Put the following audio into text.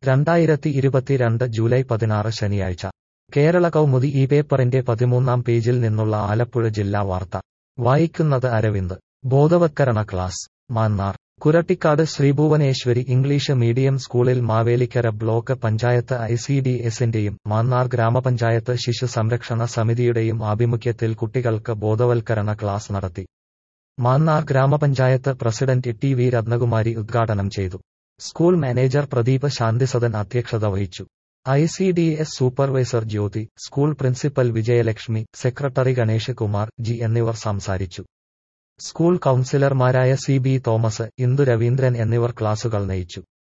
രണ്ടായിരത്തി ഇരുപത്തിരണ്ട് ജൂലൈ പതിനാറ് ശനിയാഴ്ച കേരള കൗമുദി ഈ പേപ്പറിന്റെ പതിമൂന്നാം പേജിൽ നിന്നുള്ള ആലപ്പുഴ ജില്ലാ വാർത്ത വായിക്കുന്നത് അരവിന്ദ് ബോധവത്കരണ class Mannar Kurattikkad ശ്രീഭുവനേശ്വരി English medium സ്കൂളിൽ Mavelikkara block panchayat I C D എസിന്റെയും Mannar ഗ്രാമപഞ്ചായത്ത് ശിശു സംരക്ഷണ സമിതിയുടെയും ആഭിമുഖ്യത്തിൽ കുട്ടികൾക്ക് ബോധവൽക്കരണ ക്ലാസ് നടത്തി മാന്നാർ ഗ്രാമപഞ്ചായത്ത് പ്രസിഡന്റ് ടി വി രത്നകുമാരി ഉദ്ഘാടനം ചെയ്തു സ്കൂൾ മാനേജർ പ്രദീപ് ശാന്തിസദൻ അധ്യക്ഷത വഹിച്ചു I C D S supervisor Jyothi school principal Vijayalakshmi secretary Ganesh Kumar G എന്നിവർ സംസാരിച്ചു സ്കൂൾ കൌൺസിലർമാരായ C B Thomas Indu Raveendran എന്നിവർ ക്ലാസുകൾ നയിച്ചു